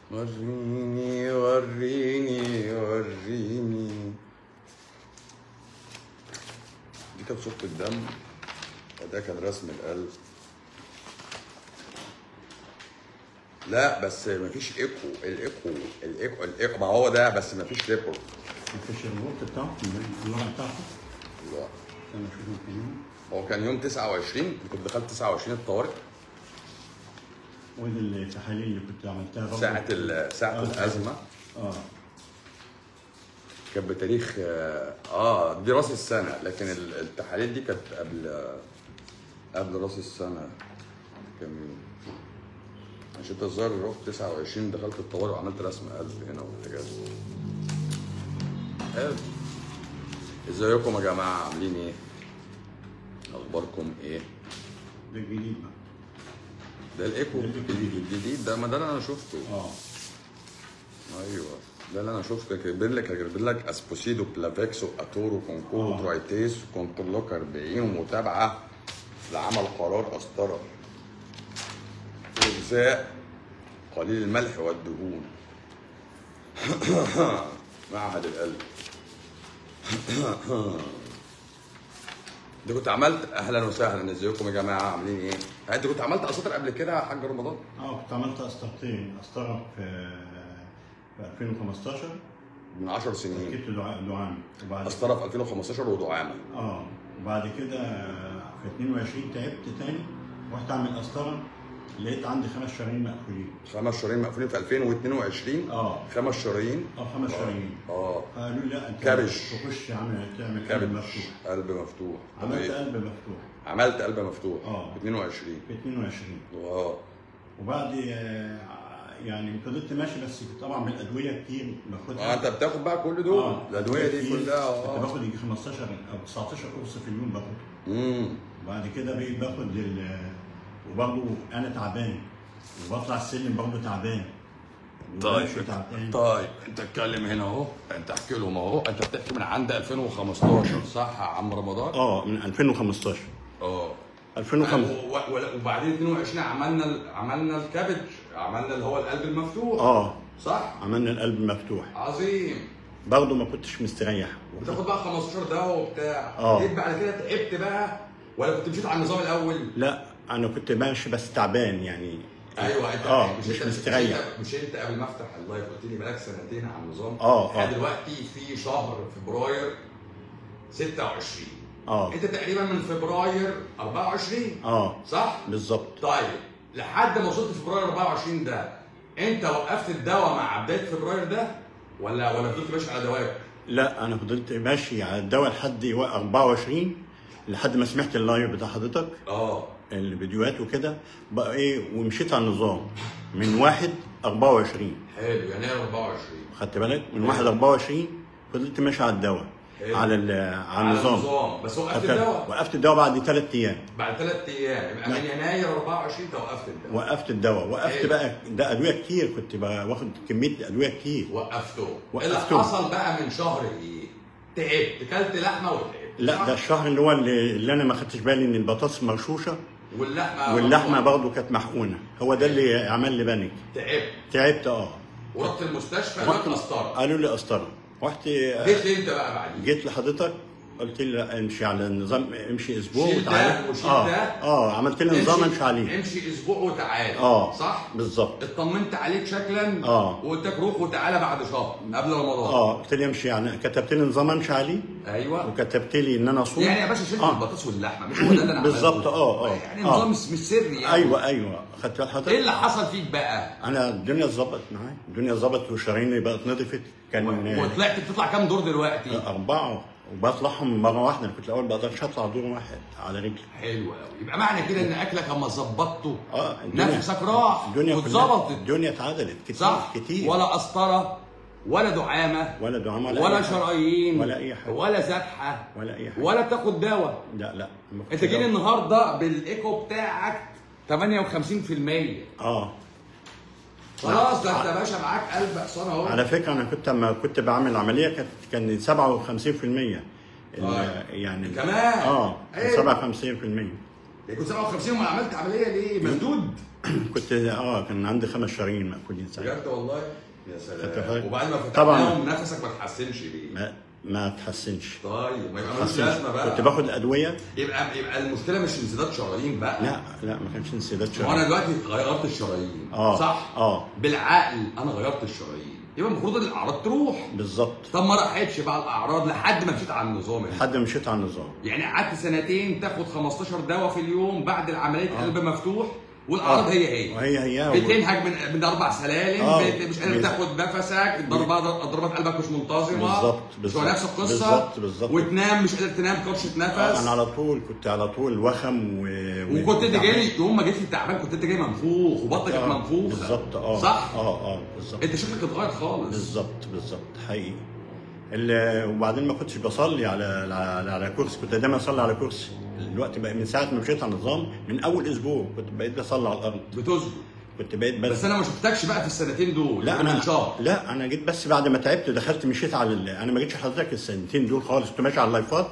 وريني وريني وريني دي كانت صورة الدم وده كان رسم القلب لا بس مفيش ايكو الايكو الايكو الايكو ما هو ده بس مفيش ريكورد مفيش الربط بتاعه اللغه بتاعته لا. انا اشوفه كده هو كان يوم 29 كنت دخلت 29 الطوارئ ودي التحاليل اللي كنت عملتها برضه. ساعة ال- ساعة آه. الأزمة اه كانت بتاريخ اه آه، دي راس السنة لكن ال- التحاليل دي كانت قبل قبل راس السنة كم يوم عشان انت الظاهر رحت 29 دخلت الطوارئ وعملت رسم قلب هنا والحاجات دي حلو ازيكم يا جماعة عاملين ايه؟ اخباركم ايه؟ ده الجديد بقى ده الايكو ده الإيكو الجديد. الجديد ده ما ده اللي انا شفته اه ايوه ده اللي انا شفته كاتبين لك كاتبين لك اسبوسيدو بلافيكسو اتورو كونكورو آه. ترايتيس كونترلوك 40 ومتابعه لعمل قرار قسطره اجزاء قليل الملح والدهون معهد القلب انت كنت عملت اهلا وسهلا ازيكم يا جماعه عاملين ايه؟ انت كنت عملت اساطير قبل كده يا حاج رمضان؟ اه كنت عملت قسطرتين قسطره في في 2015 من 10 سنين ركبت دعاء دعامه وبعد قسطره في 2015 ودعامه اه وبعد كده في 22 تعبت تاني رحت اعمل قسطره لقيت عندي خمس شرايين مقفولين خمس شرايين مقفولين في 2022 اه خمس شرايين اه خمس شرايين اه قالوا لي لا انت كبش. تخش عمل تعمل قلب كبد مفتوح قلب مفتوح طب عملت إيه؟ قلب مفتوح عملت قلب مفتوح آه. في 22 في 22 اه وبعد آه، يعني فضلت ماشي بس طبعا بالادويه كتير باخدها اه انت بتاخد بقى كل دول آه، الادويه دي كتير. كلها كنت اه باخد يجي 15 او 19 قرص في اليوم باخد امم وبعد كده بقيت باخد ال وبرضه انا تعبان وبطلع السلم برضه تعبان طيب وبمشي تعبان طيب انت اتكلم هنا اهو انت احكي لهم اهو انت بتحكي من عند 2015 صح يا عم رمضان؟ اه من 2015 اه 2005 و- و- وبعدين 22 عملنا ال- عملنا الكبد عملنا اللي هو القلب المفتوح اه صح؟ عملنا القلب مفتوح عظيم برضه ما كنتش مستريح بتاخد بقى 15 دواء وبتاع اه. جيت بعد كده تعبت بقى ولا كنت مشيت على النظام الاول؟ لا انا كنت ماشي بس تعبان يعني ايوه انت اه مش, مش انت مستريح مش انت, مش انت قبل ما افتح اللايف قلت لي بقالك سنتين على النظام اه، احنا اه. دلوقتي في شهر فبراير 26 اه انت تقريبا من فبراير 24 اه صح؟ بالظبط طيب لحد ما وصلت فبراير 24 ده انت وقفت الدواء مع بدايه فبراير ده ولا ولا فضلت ماشي على دواك؟ لا انا فضلت ماشي على الدواء لحد 24 لحد ما سمعت اللايف بتاع حضرتك اه الفيديوهات وكده بقى ايه ومشيت على النظام من 1 24 حلو يناير 24 خدت بالك من 1 24 فضلت ماشي على الدواء حلو. على ال- على على النظام النظام بس وقفت خدت- الدواء وقفت الدواء بعد ثلاث ايام بعد ثلاث ايام يبقى من يناير 24 انت وقفت الدواء وقفت الدواء وقفت حلو. بقى ده ادويه كتير كنت بقى واخد كميه ادويه كتير وقفته وقفته. اللي حصل بقى من شهر ايه؟ تعبت كلت لحمه وتعبت لا صح؟ ده الشهر اللي هو اللي, اللي انا ما خدتش بالي ان البطاطس مرشوشه واللحمه واللحمه برضه كانت محقونه هو ده اللي عمل لي بانيك تعبت تعبت اه ورحت المستشفى رحت جبت قسطره قالوا لي قسطره رحت جيت لي انت بقى بعدين جيت لحضرتك قلت لي لا امشي على النظام امشي اسبوع شيل ده وتعالى وشيل اه ده. اه عملت لي نظام امشي عليه امشي اسبوع وتعالى اه صح؟ بالظبط اطمنت عليك شكلا آه. وقلت لك روح وتعالى بعد شهر قبل رمضان اه قلت لي امشي يعني كتبت لي نظام امشي عليه ايوه وكتبت لي ان انا اصوم يعني يا باشا شلت آه. البطاطس واللحمه مش هو ده اللي انا بالظبط، عملته. آه، آه. يعني آه. نظام مش مش سري يعني ايوه ايوه خدت بال حضرتك ايه اللي حصل فيك بقى؟ انا الدنيا ظبطت معايا الدنيا ظبطت وشراييني بقت نضفت كان وطلعت بتطلع كام دور دلوقتي؟ أربعة وبطلعهم مرة واحدة أنا كنت الأول ما بقدرش أطلع دور واحد على رجلي حلو قوي يبقى معنى كده ان اكلك اما ظبطته اه نفسك راح الدنيا كلها واتظبطت الدنيا اتعدلت كتير صح؟ كتير ولا قسطره ولا دعامه ولا دعامة ولا, ولا أي حاجة. شرايين ولا أي حاجة. ولا ذبحه ولا أي حاجة ولا تاخد دواء لا لا ما كنتش انت جاي دواء. النهارده بالايكو بتاعك 58% اه خلاص ده انت يا باشا معاك قلب حصان اهو على فكرة أنا كنت لما كنت بعمل عملية كانت كان 57% ال- آه. يعني كمان؟ اه أيوة. 57% يعني كنت 57 وما عملت عمليه ليه؟ مسدود كنت اه كان عندي خمس شرايين مقفولين ساعتها بجد والله يا كنت سلام فاهم. وبعد ما طبعاً. فتحناهم نفسك ما تحسنش ليه؟ ما ما تحسنش طيب ما يبقى ملوش تحسنش. لازمه بقى كنت باخد ادويه يبقى يبقى المشكله مش انسداد شرايين بقى لا لا ما كانش انسداد ما شرايين انا دلوقتي غيرت الشرايين اه صح؟ اه بالعقل انا غيرت الشرايين يبقى المفروض الاعراض تروح بالظبط طب ما راحتش بقى الاعراض لحد ما مشيت على النظام لحد ما مشيت على النظام يعني قعدت سنتين تاخد 15 دواء في اليوم بعد العمليه قلب مفتوح والاعراض آه. هي هي وهي هي بتنهج من من اربع سلالم آه. بت- مش قادر بز- تاخد نفسك ضربات ضربات قلبك مش منتظمه بالظبط، مش بالظبط. هو نفس القصه بالظبط، بالظبط. وتنام مش قادر تنام كرشه نفس آه انا على طول كنت على طول وخم و... و- وكنت انت جاي يوم ما جيت لي تعبان كنت انت جاي منفوخ وبطنك كانت آه، منفوخه بالظبط اه صح؟ اه اه بالظبط انت شكلك اتغير خالص بالظبط بالظبط حقيقي ال- وبعدين ما كنتش بصلي على على, على كرسي كنت دايما اصلي على كرسي دلوقتي بقى من ساعه ما مشيت على النظام من اول اسبوع كنت بقيت بصلي على الارض بتظبط كنت بقيت بس, بس انا ما شفتكش بقى في السنتين دول لا من انا شهر لا انا جيت بس بعد ما تعبت دخلت مشيت على ال... انا ما جيتش حضرتك السنتين دول خالص كنت ماشي على اللايفات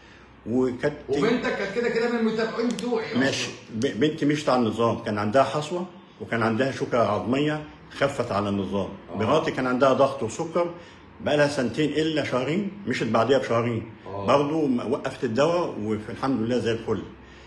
وكانت وبنتك كانت كده كده من المتابعين بتوعي ماشي ب- بنتي مشت على النظام كان عندها حصوه وكان عندها شوكه عظميه خفت على النظام آه. مراتي كان عندها ضغط وسكر بقى لها سنتين الا شهرين مشت بعديها بشهرين آه. برضه م- وقفت الدواء والحمد لله زي الفل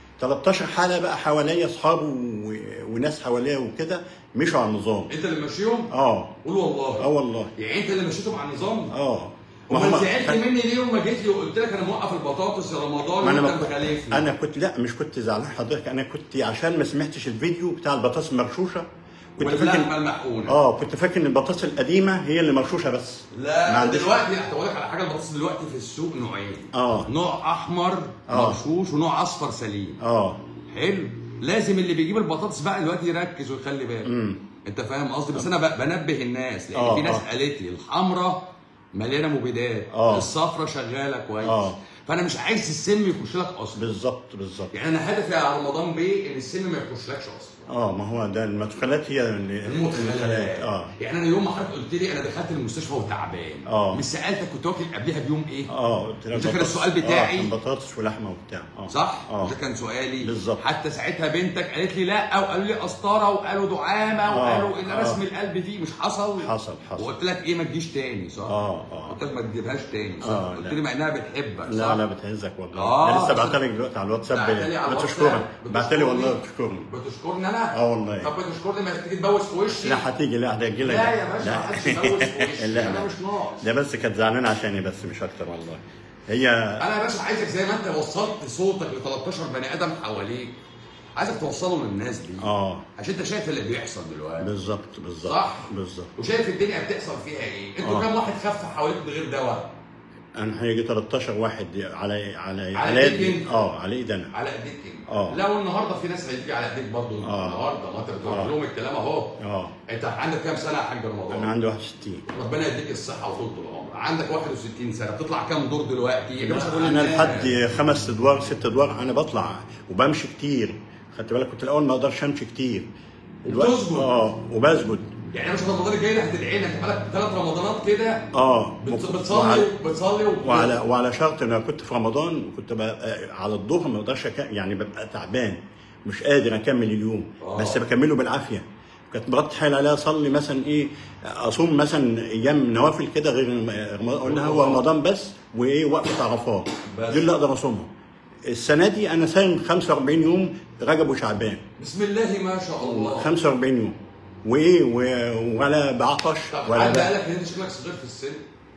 13 حاله بقى حواليا اصحاب و... وناس حواليا وكده مشوا على النظام انت اللي ماشيهم اه قول والله اه والله يعني انت اللي مشيتهم على النظام اه وما هما- زعلت كان- مني ليه يوم ما جيت لي وقلت لك انا موقف البطاطس يا رمضان ما انا وانت ما كنت- مخالفني انا كنت لا مش كنت زعلان حضرتك انا كنت عشان ما سمعتش الفيديو بتاع البطاطس المرشوشه كنت واللحمه فاكر المحقونه اه كنت فاكر ان البطاطس القديمه هي اللي مرشوشه بس ما لا عنديش- دلوقتي هقول لك على حاجه البطاطس دلوقتي في السوق نوعين اه نوع احمر آه. مرشوش ونوع اصفر سليم اه حلو لازم اللي بيجيب البطاطس بقى دلوقتي يركز ويخلي باله امم انت فاهم قصدي بس انا ب- بنبه الناس لان آه، في ناس آه. قالت لي الحمراء مليانه مبيدات آه. الصفرة شغاله كويس آه. فانا مش عايز السم يخش لك اصلا بالظبط بالظبط يعني انا هدفي يا رمضان بيه ان السم ما يخشلكش اصلا اه ما هو ده المدخلات هي اللي المدخلات اه يعني انا يوم ما حضرتك قلت لي انا دخلت المستشفى وتعبان آه. مش سالتك كنت واكل قبلها بيوم ايه اه قلت لك ده كان بطاطس. السؤال آه، بتاعي. كان بطاطس ولحمه وبتاع اه صح؟ اه ده كان سؤالي بالظبط. حتى ساعتها بنتك قالت لي لا او قالوا لي قسطره وقالوا دعامه وقالوا ان آه. رسم القلب فيه مش حصل حصل حصل وقلت لك ايه ما تجيش تاني صح؟ اه اه قلت لك ما تجيبهاش تاني صح؟ آه، قلت لا. لي مع انها بتحبك صح؟ لا لا بتهزك والله آه. انا لسه بعتها لك دلوقتي على الواتساب بعتلي على بتشكرك الواتساب. بعتلي والله بتشكرني؟ بتشكرني بتشكرني انا؟ اه والله طب بتشكرني ما تيجي تبوس في وشي؟ لا هتيجي لا هتجي لك لا يا باشا ما حدش يبوس في وشي لا انا لا مش ناقص ده بس كانت زعلانه عشاني بس مش اكتر والله هي انا يا باشا عايزك زي ما انت وصلت صوتك ل 13 بني ادم حواليك عايزك توصله للناس دي اه عشان انت شايف اللي بيحصل دلوقتي بالظبط بالظبط صح؟ بالظبط وشايف الدنيا بتحصل فيها ايه انتوا آه. كام واحد خف حواليك من غير دواء انا هيجي 13 واحد على على على ايدي إيديك أنت؟ اه على ايدي انا على ايديك انت آه. لو النهارده في ناس هيجي على ايديك برضه آه. النهارده ما انت بتقول آه. لهم الكلام اهو اه انت عندك كام سنه يا حاج انا رمضان؟ عندي 61 ربنا يديك الصحه وطول العمر عندك 61 سنه بتطلع كام دور دلوقتي؟ يا جماعه كل انا الناس. لحد خمس ادوار ست ادوار انا بطلع وبمشي كتير خدت بالك كنت الاول ما اقدرش امشي كتير دلوقتي- وبتسجد. اه وبسجد يعني مش رمضان الجاي ده هتدعي لك بقالك ثلاث رمضانات كده اه بت- وعلى- بتصلي بتصلي وب- وعلى وعلى شرط ان انا كنت في رمضان كنت بقى على الظهر ما اقدرش أك... يعني ببقى تعبان مش قادر اكمل اليوم آه. بس بكمله بالعافيه كانت مرات تحايل عليها اصلي مثلا ايه اصوم مثلا ايام نوافل كده غير رمضان اقول لها هو رمضان بس وايه وقفه عرفات بس. دي اللي اقدر اصومها السنه دي انا صايم 45 يوم رجب وشعبان بسم الله ما شاء الله 45 يوم وايه و- ولا بعطش طب ولا حد ب- قال لك ان انت شكلك صغير في السن؟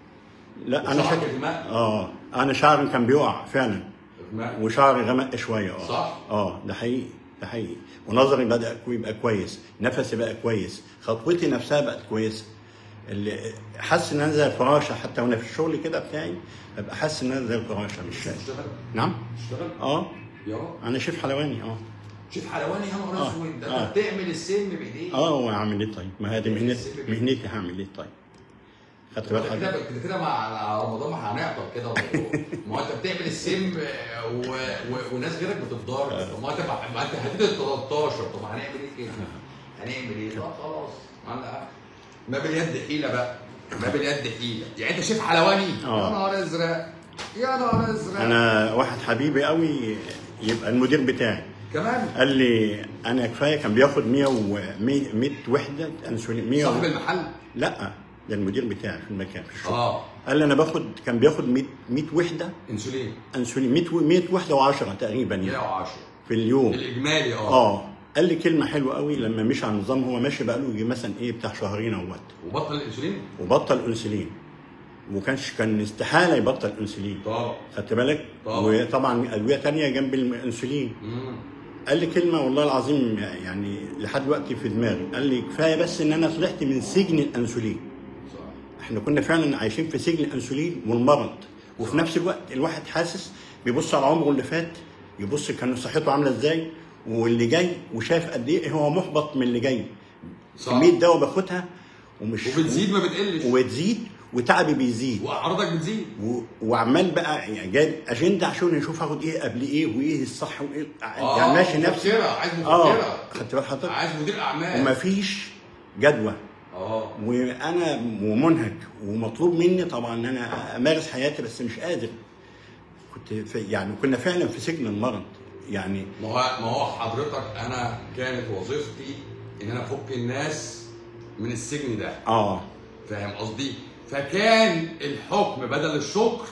لا انا وشعرك شك... غمق؟ اه انا شعري كان بيقع فعلا غمق؟ وشعري غمق شويه اه صح؟ اه ده حقيقي ده حقيقي ونظري بدا كوي- يبقى كويس نفسي بقى كويس خطوتي نفسها بقت كويسه اللي حاسس ان انا زي الفراشه حتى وانا في الشغل كده بتاعي ببقى حاسس ان انا زي الفراشه مش شايف تشتغل؟ نعم تشتغل؟ اه يا رب انا شيف حلواني اه شوف حلواني يا نهار آه. اسود ده آه. انت بتعمل السم بايديك اه واعمل ايه طيب ما هذه مهنتي مهنتي هعمل ايه طيب خدت بالك كده حضرتك؟ كده كده مع رمضان ما هنعطل كده الموضوع. ما هو انت بتعمل السم آه، و... و... وناس غيرك بتتضرر طب ما انت ما انت هتيجي ال 13 طب هنعمل ايه كده؟ هنعمل ايه؟ لا خلاص ما أنا- ما باليد حيله بقى ما باليد حيله يعني انت شايف حلواني يا آه. نهار ازرق يا نهار ازرق انا واحد حبيبي قوي يبقى المدير بتاعي كمان قال لي انا كفايه كان بياخد 100 و 100 100 وحده انسولين 100 صاحب و... المحل لا ده المدير بتاعي في المكان في الشغل اه قال لي انا باخد كان بياخد 100 100 وحده انسولين انسولين 100 و- 100 وحده و10 تقريبا يعني 110 في اليوم الاجمالي اه اه قال لي كلمه حلوه قوي لما مشي على النظام هو ماشي بقاله يجي مثلا ايه بتاع شهرين اهوت وبطل الانسولين وبطل انسولين وكانش كان استحاله يبطل انسولين طبعا خدت بالك طبعا. وطبعا ادويه تانية جنب الانسولين مم. قال لي كلمه والله العظيم يعني لحد دلوقتي في دماغي قال لي كفايه بس ان انا طلعت من سجن الانسولين صح احنا كنا فعلا عايشين في سجن الانسولين والمرض وفي نفس الوقت الواحد حاسس بيبص على عمره اللي فات يبص كان صحته عامله ازاي واللي جاي وشايف قد ايه هو محبط من اللي جاي صح. كميه دواء باخدها ومش وبتزيد ما بتقلش وبتزيد وتعبي بيزيد واعراضك بتزيد و... وعمال بقى يعني جايب اجنده عشان اشوف هاخد ايه قبل ايه وايه الصح وايه يعني ماشي نفسي مفكرة عايز اه مفكرة خدت بال حضرتك عايز مدير اعمال ومفيش جدوى اه وانا ومنهك ومطلوب مني طبعا ان انا امارس حياتي بس مش قادر كنت في يعني كنا فعلا في سجن المرض يعني ما هو ما هو حضرتك انا كانت وظيفتي ان انا افك الناس من السجن ده اه فاهم قصدي؟ فكان الحكم بدل الشكر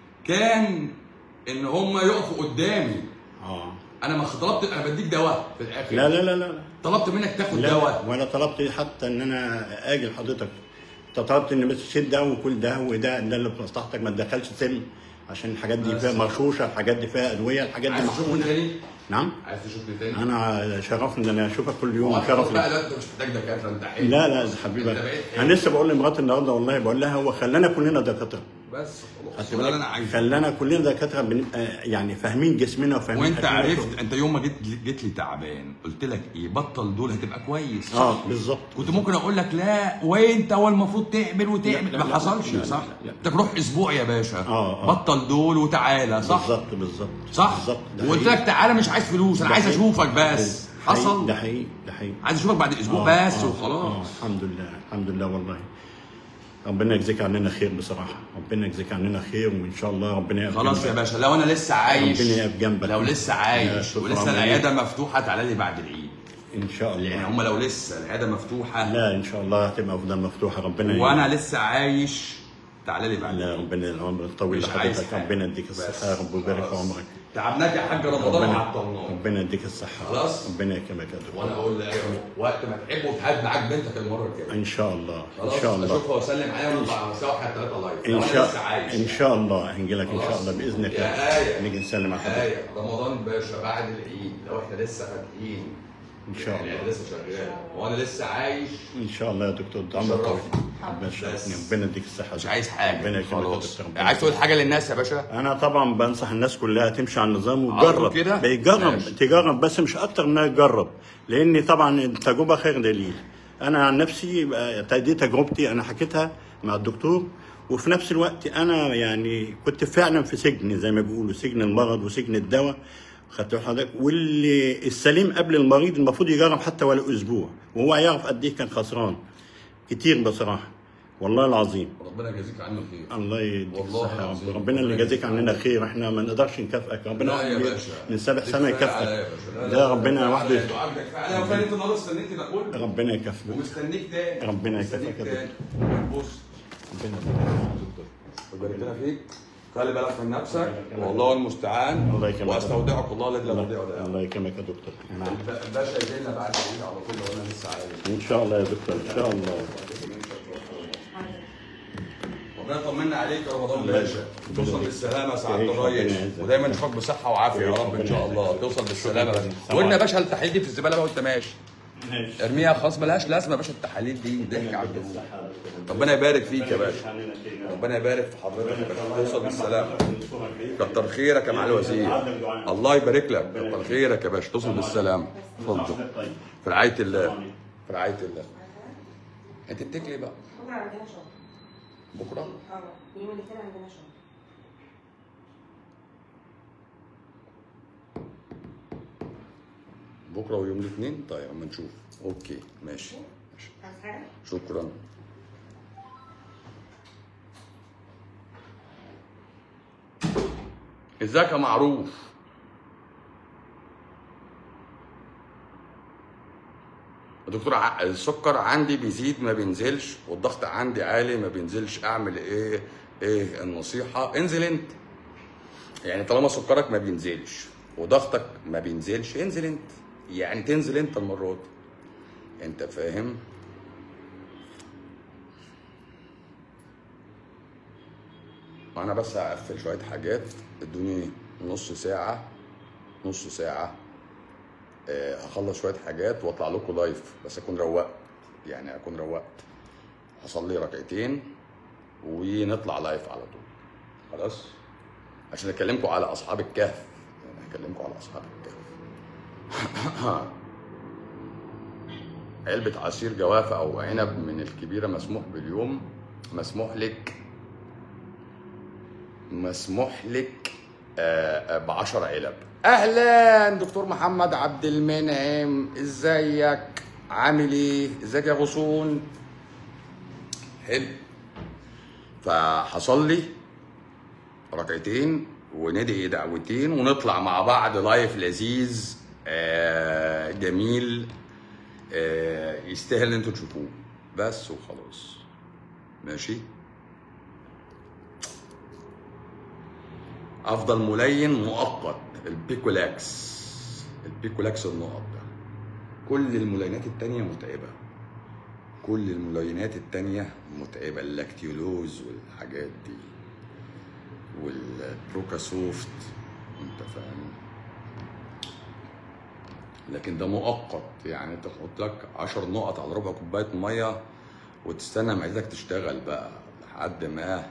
كان ان هم يقفوا قدامي اه انا ما طلبت انا بديك دواء في الاخر لا لا لا لا طلبت منك تاخد لا دواء ولا طلبت حتى ان انا اجي لحضرتك انت طلبت ان بس شيل ده وكل ده وده ده اللي في مصلحتك ما تدخلش سم عشان الحاجات دي بس. فيها مرشوشه الحاجات دي فيها ادويه الحاجات دي عايز تشوفني محقونه تاني؟ نعم عايز تشوفني تاني؟ انا شرفني ان انا اشوفك كل يوم هو شرف خلاص بقى لي لا انت مش محتاج دكاتره انت حلو لا لا حبيبي انت بقيت حلو انا لسه بقول لمراتي النهارده والله بقول لها هو خلانا كلنا دكاتره بس خلاص خدت هو ده اللي بالك؟ انا عايزه خلانا كلنا دكاتره بنبقى يعني فاهمين جسمنا وفاهمين وانت أكلنا عرفت انت يوم ما جيت جيت لي تعبان قلت لك ايه بطل دول هتبقى كويس صح؟ اه بالظبط كنت ممكن اقول لك لا وانت هو المفروض تعمل وتعمل لا، ما لا، حصلش لا، لا، صح؟ لا، لا. انت روح اسبوع يا باشا آه، آه. بطل دول وتعالى صح؟ بالظبط بالظبط صح؟ بالظبط ده وقلت حقيقي. لك تعالى مش عايز فلوس انا ده عايز حقيقي. اشوفك بس حقيقي. حصل ده حقيقي ده حقيقي عايز اشوفك بعد اسبوع آه، بس آه، وخلاص آه الحمد لله الحمد لله والله ربنا يجزيك عننا خير بصراحه ربنا يجزيك عننا خير وان شاء الله ربنا يقف خلاص يا جنبك. باشا لو انا لسه عايش ربنا يقف جنبك. لو لسه يا عايش شكرا ولسه عمري. العياده مفتوحه تعالى لي بعد العيد ان شاء يعني الله هم لو لسه العياده مفتوحه لا ان شاء الله هتبقى افضل مفتوحه ربنا وانا لسه عايش تعالى لي بعد لا العيد ربنا العمر الطويل مش عايز لحضرتك حاجة. ربنا يديك بس. الصحه يا رب ويبارك في خلاص. عمرك تعبناك يا حاج رمضان ربنا وعطلناك ربنا يديك الصحه خلاص. ربنا يكرمك يا دكتور وانا اقول لك وقت ما تحب وتهد معاك بنتك المره الجايه ان شاء الله خلاص ان شاء الله اشوفها واسلم عليها ونطلع سوا احنا الثلاثه لايف لو ان انا شاء لسه عايش ان شاء الله هنجي لك ان شاء خلاص. الله باذن الله يا آية. نيجي نسلم على حضرتك آية رمضان باشا بعد العيد لو احنا لسه فاتحين ان شاء يعني الله أنا لسه شغال وانا لسه عايش ان شاء الله يا دكتور ده عمر طويل شرفني. ربنا يشرفني بس. ربنا يديك الصحه مش عايز حاجه ربنا يكرمك يا خلاص دكتور ربنا عايز تقول حاجه للناس يا باشا انا طبعا بنصح الناس كلها تمشي على النظام على طول وتجرب كده؟ بيجرب ماشي. تجرب بس مش اكتر انها تجرب لان طبعا التجربه خير دليل انا عن نفسي بقى دي تجربتي انا حكيتها مع الدكتور وفي نفس الوقت انا يعني كنت فعلا في سجن زي ما بيقولوا سجن المرض وسجن الدواء خدت بالك حضرتك واللي السليم قبل المريض المفروض يجرب حتى ولا اسبوع وهو يعرف قد ايه كان خسران كتير بصراحه والله العظيم ربنا يجازيك عنه خير الله يديك والله الصحة يا العظيم. رب ربنا اللي يجازيك عننا خير احنا ما نقدرش نكافئك ربنا لا يا اللي- باشا من سبع دي سنة كفاية عليا يا يكافئك باشا. لا، لا، ده لا، ربنا كفاية وحده عليا. دعاء ده كفاية عليا وكان انت النهارده استنيتني ده كله ربنا يكافئك ومستنيك تاني ربنا مستنيك يكافئك يا تاني بص ربنا وبارك لنا فيك خلي بالك من نفسك والله المستعان الله يكرمك. واستودعك الله الذي لا تضيع ودائعه الله يكرمك يا دكتور نعم. الباشا يجي لنا بعد العيد على طول لو انا لسه عايز ان شاء الله يا دكتور ان شاء الله ربنا يطمنا عليك يا رمضان الله باشا يسلمك. توصل بالسلامه يا سعاده يعيش ربنا الريس يعزك. ودايما نشوفك بصحه وعافيه يا رب ان شاء الله توصل بالسلامه بس وقلنا يا باشا التحاليل دي في الزباله بقى وانت ماشي ارميها خلاص ملهاش لازمه يا باشا التحاليل دي ضحك على الجمهور ربنا يبارك فيك يا باشا ربنا يبارك في حضرتك يا باشا توصل بالسلامه كتر خيرك يا معالي الوزير الله يبارك لك كتر خيرك يا باشا توصل بالسلامه اتفضل في رعايه الله في رعايه الله انت بتاكلي بقى بكره عندنا شغل بكره اه يوم الاثنين عندنا شغل بكره ويوم الاثنين طيب اما نشوف اوكي ماشي ماشي عايز حاجه؟ شكرا ازيك يا معروف دكتور ع- السكر عندي بيزيد ما بينزلش والضغط عندي عالي ما بينزلش اعمل ايه ايه النصيحه انزل انت يعني طالما سكرك ما بينزلش وضغطك ما بينزلش انزل انت يعني تنزل انت المره دي انت فاهم انا بس هقفل شويه حاجات ادوني نص ساعه نص ساعه آه، هخلص شويه حاجات واطلع لكم لايف بس اكون روقت يعني اكون روقت هصلي ركعتين ونطلع لايف على طول خلاص عشان اكلمكم على اصحاب الكهف يعني هكلمكم على اصحاب الكهف علبة عصير جوافة أو عنب من الكبيرة مسموح باليوم مسموح لك مسموح لك ب 10 علب اهلا دكتور محمد عبد المنعم ازيك عامل ايه ازيك يا غصون حلو فهصلي ركعتين وندعي دعوتين ونطلع مع بعض لايف لذيذ آه، جميل آه، يستاهل ان انتوا تشوفوه بس وخلاص ماشي افضل ملين مؤقت البيكولاكس البيكولاكس النقط ده كل الملينات التانية متعبة كل الملينات التانية متعبة اللاكتيولوز والحاجات دي والبروكاسوفت انت فاهم لكن ده مؤقت يعني تحط لك 10 نقط على ربع كوبايه ميه وتستنى معدتك تشتغل بقى لحد ما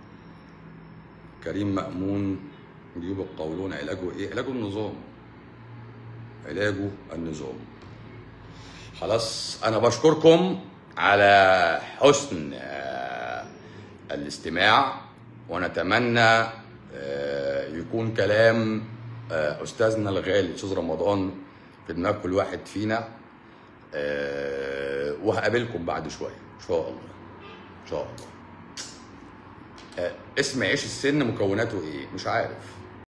كريم مأمون جيوب القولون علاجه ايه؟ علاجه النظام علاجه النظام خلاص انا بشكركم على حسن آه، الاستماع ونتمنى آه، يكون كلام آه، استاذنا الغالي استاذ رمضان في دماغ كل واحد فينا آه، وهقابلكم بعد شويه ان شاء الله ان شاء الله آه، اسم عيش السن مكوناته ايه مش عارف